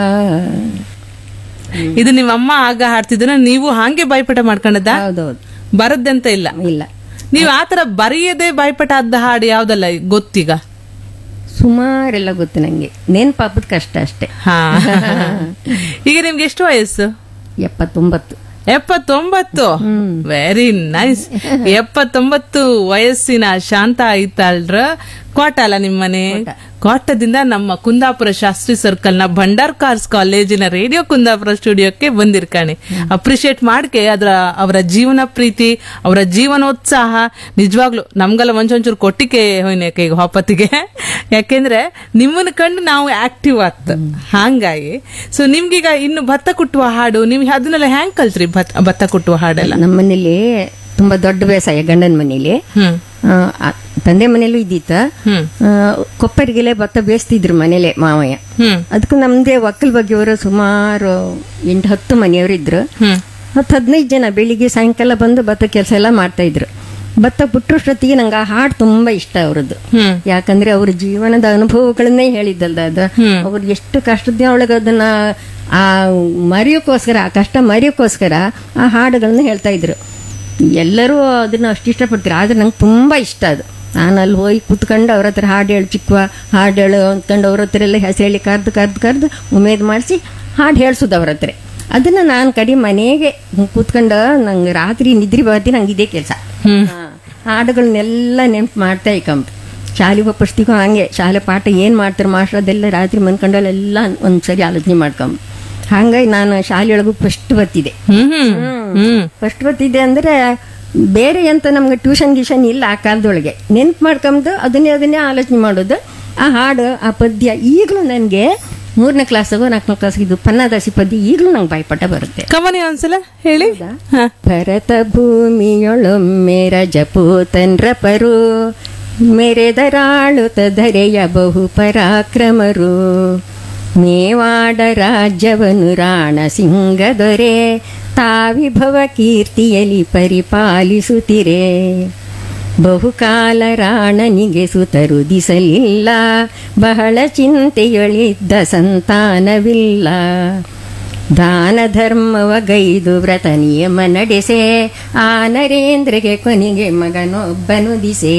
ಇದು ನಿಮ್ಮ ಅಮ್ಮ ಆಗ ಹಾಡ್ತಿದ್ರ ನೀವು ಹಾಗೆ ಬಾಯ್ಪಾಠ ಮಾಡ್ಕೊಂಡದ ಹೌದೌದು ಬರದ್ದಂತ ಇಲ್ಲ ಇಲ್ಲ ನೀವ್ ಆತರ ಬರೆಯದೆ ಬಾಯ್ಪಾಠ ಆದ ಹಾಡು ಯಾವ್ದಲ್ಲ ಗೊತ್ತೀಗ ಸುಮಾರೆಲ್ಲ ಗೊತ್ತು ನಂಗೆ ನೆನ್ಪಾಪದ ಕಷ್ಟ ಅಷ್ಟೇ ಹಾ ಈಗ ನಿಮ್ಗೆ ಎಷ್ಟು ವಯಸ್ಸು ಎಪ್ಪತ್ತೊಂಬತ್ತು ಎಪ್ಪತ್ತೊಂಬತ್ತು ವೆರಿ ನೈಸ್ ಎಪ್ಪತ್ತೊಂಬತ್ತು ವಯಸ್ಸಿನ ಶಾಂತ ಐತಾಳ್ರ ಕೋಟ ಅಲ್ಲ ನಿಮ್ಮನೆ ಕೋಟದಿಂದ ನಮ್ಮ ಕುಂದಾಪುರ ಶಾಸ್ತ್ರಿ ಸರ್ಕಲ್ ನ ಭಂಡಾರ್ಕಾರ್ಸ್ ಕಾಲೇಜಿನ ರೇಡಿಯೋ ಕುಂದಾಪುರ ಸ್ಟುಡಿಯೋಕ್ಕೆ ಬಂದಿರ್ಕಾಣಿ ಅಪ್ರಿಶಿಯೇಟ್ ಮಾಡ್ಕೆ ಅದ್ರ ಅವರ ಜೀವನ ಪ್ರೀತಿ ಅವರ ಜೀವನೋತ್ಸಾಹ ನಿಜವಾಗ್ಲು ನಮ್ಗೆಲ್ಲ ಒಂಚೊಂಚೂರು ಕೊಟ್ಟಿಗೆ ಹೋಯ್ನೇಕ ಈಗ ಹೊಪ್ಪತ್ತಿಗೆ ಯಾಕೆಂದ್ರೆ ನಿಮ್ಮನ್ನ ಕಂಡು ನಾವು ಆಕ್ಟಿವ್ ಆಗ್ತ ಹಂಗಾಗಿ ಸೊ ನಿಮ್ಗೀಗ ಇನ್ನು ಭತ್ತ ಕುಟ್ಟುವ ಹಾಡು ನಿಮ್ಗೆ ಅದನ್ನೆಲ್ಲ ಹ್ಯಾಂಗ್ ಕಲ್ತ್ರಿ ಭತ್ತ ಭತ್ತ ಕುಟ್ಟುವ ಹಾಡೆಲ್ಲ ನಮ್ಮ ಮನೇಲಿ ತುಂಬಾ ದೊಡ್ಡ ಬೇಸಾಯ ಗಂಡನ ಮನೇಲಿ ಹ್ಮ್ ಆ, ಆ, ತಂದೆ ಮನೇಲೂ ಇದ್ದಿತ್ತ ಹ್ಮ್ ಆ, ಕೊಪ್ಪರಿಗೆಲೆ ಭತ್ತ ಬೇಯಿಸ್ತಿದ್ರು ಮನೇಲೆ ಮಾವಯ್ಯ ಹ್ಮ್ ಅದಕ್ಕೂ ನಮ್ದೇ ಒಕ್ಕಲ್ ಬಗ್ಗೆಯವರು ಸುಮಾರು ಎಂಟು ಹತ್ತು ಮನೆಯವರು ಇದ್ರು ಹ್ಮ್ ಹತ್ತು ಹದಿನೈದು ಜನ ಬೆಳಿಗ್ಗೆ ಸಾಯಂಕಾಲ ಬಂದು ಭತ್ತ ಕೆಲಸ ಎಲ್ಲ ಮಾಡ್ತಾ ಇದ್ರು ಭತ್ತ ಬಿಟ್ಟರಷ್ಟೊತ್ತಿಗೆ ನಂಗೆ ಆ ಹಾಡು ತುಂಬಾ ಇಷ್ಟ ಅವ್ರದ್ದು ಹ್ಮ್ ಯಾಕಂದ್ರೆ ಅವ್ರ ಜೀವನದ ಅನುಭವಗಳನ್ನೇ ಹೇಳಿದ್ದಲ್ದ ಅದು ಹ್ಮ್. ಅವ್ರು ಎಷ್ಟು ಕಷ್ಟದ ಒಳಗೆ ಅದನ್ನ ಆ ಮರೆಯೋಕ್ಕೋಸ್ಕರ ಆ ಕಷ್ಟ ಮರೆಯೋಕ್ಕೋಸ್ಕರ ಆ ಹಾಡುಗಳನ್ನ ಹೇಳ್ತಾ ಇದ್ರು ಎಲ್ಲರೂ ಅದನ್ನ ಅಷ್ಟು ಇಷ್ಟಪಡ್ತಾರೆ ಆದ್ರೆ ನಂಗೆ ತುಂಬಾ ಇಷ್ಟ ಅದು ನಾನು ಅಲ್ಲಿ ಹೋಗಿ ಕುತ್ಕೊಂಡು ಅವ್ರ ಹತ್ರ ಹಾಡು ಹೇಳು ಚಿಕ್ಕವ ಹಾಡು ಹೇಳು ಅಂದ್ಕೊಂಡು ಅವ್ರ ಹತ್ರ ಎಲ್ಲ ಹೆಸರು ಹೇಳಿ ಕರ್ದು ಕರ್ದು ಕರ್ದು ಉಮೇದ್ ಮಾಡಿಸಿ ಹಾಡು ಹೇಳ್ಸೋದು ಅವ್ರ ಹತ್ರ ಅದನ್ನ ನಾನು ಕಡಿ ಮನೆಗೆ ಕೂತ್ಕೊಂಡು ನಂಗೆ ರಾತ್ರಿ ನಿದ್ರಿ ಬರ್ತಿ ನಂಗೆ ಇದೇ ಕೆಲಸ ಹ್ಮ್ ಹಾಡುಗಳನ್ನೆಲ್ಲ ನೆನ್ಪು ಮಾಡ್ತಾ ಇಕ್ಕಂಬ ಶಾಲೆಗೆ ಹೋಗ್ಪಸ್ತಿಗೂ ಹಂಗೆ ಶಾಲೆ ಪಾಠ ಏನು ಮಾಡ್ತಾರೆ ಮಾಸ್ಟರ್ ಅದೆಲ್ಲ ರಾತ್ರಿ ಮನ್ಕೊಂಡಲ್ಲೆಲ್ಲ ಒಂದ್ಸರಿ ಆಲೋಚನೆ ಮಾಡ್ಕೊಂಬ ಹಂಗಾಗಿ ನಾನು ಶಾಲೆಯೊಳಗೂ ಫಸ್ಟ್ ಬರ್ತಿದ್ದೆ ಹ್ಮ್ ಹ್ಮ್ ಹ್ಮ್ ಫಸ್ಟ್ ಬರ್ತಿದ್ದೆ ಅಂದ್ರೆ ಬೇರೆ ಎಂತ ನಮ್ಗೆ ಟ್ಯೂಷನ್ ಗಿಷನ್ ಇಲ್ಲ ಆ ಕಾಲದೊಳಗೆ ನೆನ್ಪು ಮಾಡ್ಕೊಂಬದು ಅದನ್ನೇ ಅದನ್ನೇ ಆಲೋಚನೆ ಮಾಡೋದು ಆ ಹಾಡು ಆ ಪದ್ಯ ಈಗಲೂ ನನಗೆ ಮೂರನೇ ಕ್ಲಾಸ್ಗೋ ನಾಲ್ಕನೇ ಕ್ಲಾಸ್ಗೆ ಇದು ಪನ್ನದಾಸಿ ಪದ್ಯ ಈಗಲೂ ನಂಗೆ ಬಾಯ್ಪಾಠ ಬರುತ್ತೆ ಕಮನಿ ಒಂದ್ಸಲ ಹೇಳಿ ಹ. ಭರತ ಭೂಮಿಯೊಳೊಮ್ಮೆ ರಜಪೂತನ್ರ ಪರು ಮೆರೆದರಾಳುತ ಧರೆಯ ಬಹು ಪರಾಕ್ರಮರು ಮೇವಾಡ ರಾಜ್ಯವನ್ನು ರಾಣ ಸಿಂಗ ದೊರೆ ತಾವಿಭವ ಕೀರ್ತಿಯಲಿ ಪರಿಪಾಲಿಸುತ್ತಿರೆ ಬಹುಕಾಲ ರಾಣನಿಗೆ ಸುತರುದಿಸಲಿಲ್ಲ ಬಹಳ ಚಿಂತೆಯೊಳಿದ್ದ ಸಂತಾನವಿಲ್ಲ ದಾನ ಧರ್ಮವ ಗೈದು ವ್ರತ ನಿಯಮ ನಡೆಸೆ ಆ ನರೇಂದ್ರಗೆ ಕೊನೆಗೆ ಮಗನೊಬ್ಬನು ದಿಸೆ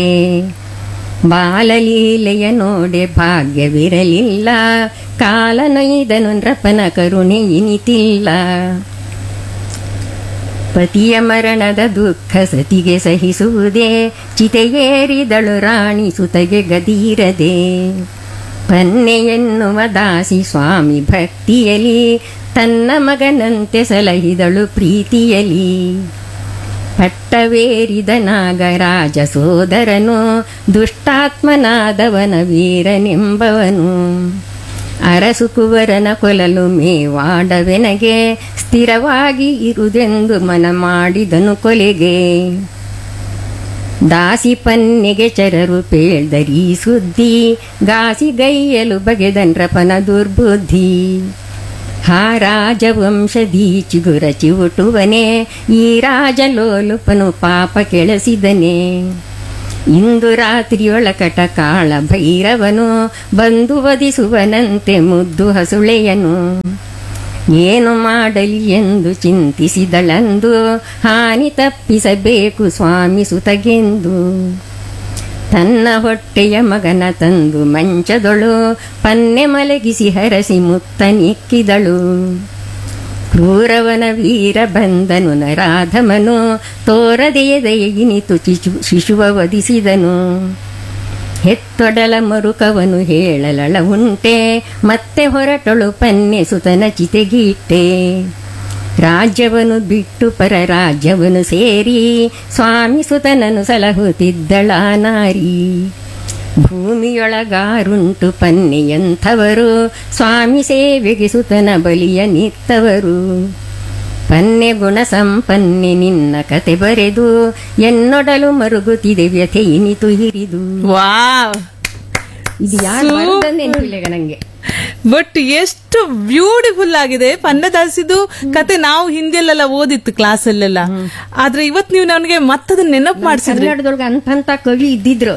ಬಾಲಲೀಲೆಯ ನೋಡೆ ಭಾಗ್ಯವಿರಲಿಲ್ಲ ಕಾಲ ನೊಯ್ದನು ನೃಪನ ಕರುಣೆ ಇನಿತಿಲ್ಲ ಪತಿಯ ಮರಣದ ದುಃಖ ಸತಿಗೆ ಸಹಿಸುವುದೇ ಚಿತೆಯೇರಿದಳು ರಾಣಿ ಸುತಗೆ ಗದೀರದೆ ಪನ್ನೆ ಎನ್ನುವ ದಾಸಿ ಸ್ವಾಮಿ ಭಕ್ತಿಯಲಿ ತನ್ನ ಮಗನಂತೆ ಸಲಹಿದಳು ಪ್ರೀತಿಯಲಿ ಪಟ್ಟವೇರಿದ ನಾಗರಾಜ ಸೋದರನು ದುಷ್ಟಾತ್ಮನಾದವನ ವೀರನೆಂಬವನು ಅರಸು ಕುವರನ ಕೊಲಲು ಮೇವಾಡವೆನಗೆ ಸ್ಥಿರವಾಗಿ ಇರುದೆಂದು ಮನ ಮಾಡಿದನು ಕೊಲೆಗೆ ದಾಸಿ ಪನ್ನೆಗೆ ಚರರು ಪೇಳ್ದರಿ ಸುದ್ದಿ ಗಾಸಿ ಗೈಯಲು ಬಗೆದನ್ರಪನ ದುರ್ಬುದ್ಧಿ ಹಾ ರಾಜವಂಶದಿ ಚಿಗುರ ಚಿವುಟುವನೆ ಈ ರಾಜಲೋಲುಪನು ಪಾಪ ಕೆಳಸಿದನೆ ಇಂದು ರಾತ್ರಿಯೊಳಕಟ ಕಾಳ ಭೈರವನು ಬಂದು ವಧಿಸುವನಂತೆ ಮುದ್ದು ಹಸುಳೆಯನು ಏನು ಮಾಡಲಿ ಎಂದು ಚಿಂತಿಸಿದಳಂದು ಹಾನಿ ತಪ್ಪಿಸಬೇಕು ಸ್ವಾಮಿ ಸುತಗೆಂದು ತನ್ನ ಹೊಟ್ಟೆಯ ಮಗನ ತಂದು ಮಂಚದೊಳು ಪನ್ನೆ ಮಲಗಿಸಿ ಹರಸಿ ಮುತ್ತ ನಿಕ್ಕಿದಳು ಕ್ರೂರವನ ವೀರ ಬಂದನು ನರಾಧಮನು ತೋರದೆಯ ದಯಗಿನಿತು ಚಿಚು ಶಿಶುವ ವಧಿಸಿದನು ಹೆತ್ತೊಡಲ ಮರುಕವನು ಹೇಳಲಳ ಉಂಟೆ ಮತ್ತೆ ಹೊರಟಳು ಪನ್ನೆ ಸುತನ ಚಿತೆಗೀಟ್ಟೆ ರಾಜ್ಯವನ್ನು ಬಿಟ್ಟು ಪರ ರಾಜ್ಯವನ್ನು ಸೇರಿ ಸ್ವಾಮಿ ಸುತನನು ಸಲಹುತ್ತಿದ್ದಳ ನಾರಿ ಭೂಮಿಯೊಳಗಾರುಂಟು ಪನ್ನೆಯಂಥವರು ಸ್ವಾಮಿ ಸೇವೆಗೆ ಸುತನ ಬಲಿಯ ನಿತ್ತವರು ಪನ್ನೆ ಗುಣ ಸಂಪನ್ನೆ ನಿನ್ನ ಕತೆ ಬರೆದು ಎನ್ನೊಡಲು ಮರುಗುತ್ತಿದೆ ವ್ಯಥೆ ಇನಿತು ಹಿರಿದು ವಾವ್ ಇದು ಯಾರು ಬರೆದದ್ದು ನೆನಪಿಲ್ಲ ಈಗ ನಂಗೆ ಬಟ್ ಎಷ್ಟು ಬ್ಯೂಟಿಫುಲ್ ಆಗಿದೆ ಪನ್ನದಾಸಿದು ಕತೆ ನಾವು ಹಿಂದಿಯಲ್ಲೆಲ್ಲ ಓದಿತ್ತು ಕ್ಲಾಸಲ್ಲೆಲ್ಲ ಆದ್ರೆ ಇವತ್ ನೀವು ನನಗೆ ಮತ್ತದನ್ನ ನೆನಪು ಮಾಡಿಸಿದ್ರಿ ಕನ್ನಡದೊಳಗೆ ಅಂತಂತ ಕವಿ ಇದ್ದಿದ್ರು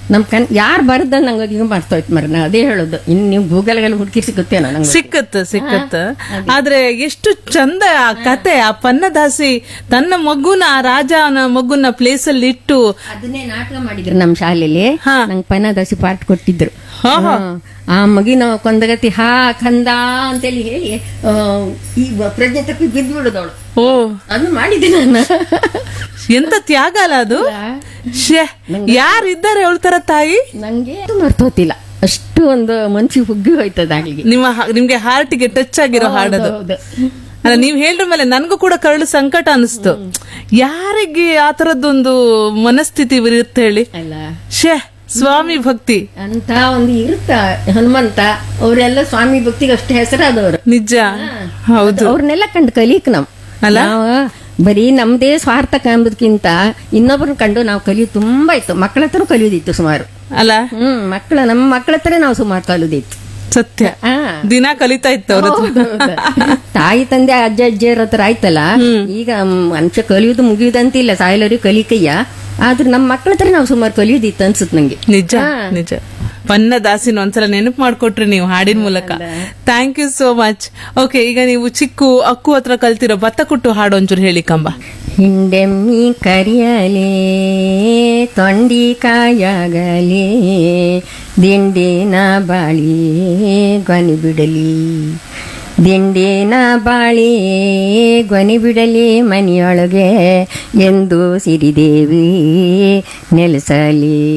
ನಮ್ ಕಣ್ ಯಾರು ಬರ್ದ ನಂಗೆ ಈಗ ಮರ್ತೋಯ್ತು ಮರ ನಾ ಅದೇ ಹೇಳೋದು ಇನ್ನು ನೀವು ಗೂಗಲ್ಗೆಲ್ಲ ಹುಡುಕಿ ಸಿಗುತ್ತೇನೋ ನಂಗೆ ಸಿಕ್ಕತ್ತ ಸಿಕ್ಕತ್ತ ಆದ್ರೆ ಎಷ್ಟು ಚಂದ ಆ ಕತೆ ಆ ಪನ್ನದಾಸಿ ತನ್ನ ಮಗುನ ಆ ರಾಜನ ಮಗುನ ಪ್ಲೇಸ್ ಅಲ್ಲಿ ಇಟ್ಟು ಅದನ್ನೇ ನಾಟಕ ಮಾಡಿದ್ರು ನಮ್ಮ ಶಾಲೆಯಲ್ಲಿ ಹಾ. ನಂಗೆ ಪನ್ನದಾಸಿ ಪಾಠ ಕೊಟ್ಟಿದ್ರು ಹಾ, ಹಾ. ಹಾ. ಆ ಮಗಿನ ಕೊಂದಗತಿ ಹಾ ಕಂದ ಅಂತೇಳಿ ಹೇಳಿ ಆ, ಈ ಬ- ಪ್ರಜ್ಞೆ ತಪ್ಪಿ ಬಿದ್ದು ಬಿಡುದವಳು ಓ ಅದನ್ನ ಮಾಡಿದ್ದೆ ನಾನು ಎಂತ ತ್ಯಾಗ ಅಲ್ಲ ಅದು ಶೇ ಯಾರಿದ್ದಾರೆ ಹೇಳ್ತಾರ ತಾಯಿ ನಂಗೆ ಅದು ಮರ್ತೋತಿಲ್ಲ ಅಷ್ಟು ಒಂದು ಮನ್ಸಿಗೆ ಹುಗ್ಗಿ ಹೋಯ್ತದ ಆಗ್ಲಿಗೆ ನಿಮ್ಮ ಹ- ನಿಮ್ಗೆ ಹಾರ್ಟಿಗೆ ಟಚ್ ಆಗಿರೋ ಹಾಡದು ಹೌದು. ಅಲ್ಲ ನೀವ್ ಹೇಳಿದ್ರ ಮೇಲೆ ನನ್ಗೂ ಕೂಡ ಕರಳು ಸಂಕಟ ಅನಿಸ್ತು ಯಾರಿಗೆ ಆ ತರದ್ದೊಂದು ಮನಸ್ಥಿತಿ ಇರುತ್ತೆ ಹೇಳಿ ಅಲ್ಲ ಶೇ ಸ್ವಾಮಿ ಭಕ್ತಿ ಅಂತ ಒಂದು ಇರುತ್ತ ಹನುಮಂತ ಅವರೆಲ್ಲ ಸ್ವಾಮಿ ಭಕ್ತಿಗೆ ಅಷ್ಟು ಹೆಸರಾದವರು ನಿಜ ಹೌದು ಅವ್ರನ್ನೆಲ್ಲ ಕಂಡು ಕಲಿಕ್ ನಾವ್ ಅಲ್ಲ? ನಾವು ಬರೀ ನಮ್ದೇ ಸ್ವಾರ್ಥ ಕಾಂಬುದಕ್ಕಿಂತ ಇನ್ನೊಬ್ಬರನ್ನ ಕಂಡು ನಾವು ಕಲಿಯೋದು ತುಂಬಾ ಇತ್ತು ಮಕ್ಕಳ ಹತ್ರ ಕಲಿಯೋದಿತ್ತು ಸುಮಾರು ಅಲ್ಲ ಹ್ಮ್ ಮಕ್ಕಳ ನಮ್ಮ ಮಕ್ಕಳ ಹತ್ರ ನಾವು ಸುಮಾರು ಕಲಿಯೋದಿತ್ತು ಸತ್ಯ ಆ. ದಿನ ಕಲಿತಾ ಇತ್ತು ಅವ್ರ ಹತ್ರ. ಹೌದೌದು. ತಾಯಿ ತಂದೆ ಅಜ್ಜ ಅಜ್ಜಿಯರ ಹತ್ರ ಆಯ್ತಲ್ಲ ಈಗ ಮನುಷ್ಯ ಕಲಿಯೋದು ಮುಗಿಯುದಂತಿಲ್ಲ ಸಾಯಲರಿ ಕಲಿಕಯ್ಯ ಆದ್ರೆ ನಮ್ಮ ಮಕ್ಕಳ ಹತ್ರ ನಾವು ಸುಮಾರು ಕಲಿಯೋದಿತ್ತು ಅನ್ಸುತ್ತೆ ನಂಗೆ ನಿಜ ನಿಜ ಪನ್ನ ದಾಸಿನ ಒಂದ್ಸಲ ನೆನಪು ಮಾಡ್ಕೊಟ್ರಿ ನೀವು ಹಾಡಿನ ಮೂಲಕ thank you so much okay ಈಗ ನೀವು ಚಿಕ್ಕು ಅಕ್ಕು ಹತ್ರ ಕಲ್ತಿರೋ ಭತ್ತ ಕುಟ್ಟು ಹಾಡು ಒಂಚೂರು ಹೇಳಿ ಕಂಬ ಹಿಂಡೆಮ್ಮಿ ಕರಿಯಲೇ ತೊಂಡಿ ಕಾಯಾಗಲೇ ದಿಂಡಿನ ಬಾಳಿ ಗೊನಿ ಬಿಡಲಿ ದಿಂಡಿನ ಬಾಳಿ ಗೊನಿ ಬಿಡಲಿ ಮನೆಯೊಳಗೆ ಎಂದು ಸಿರಿದೇವಿ ನೆಲೆಸಲಿ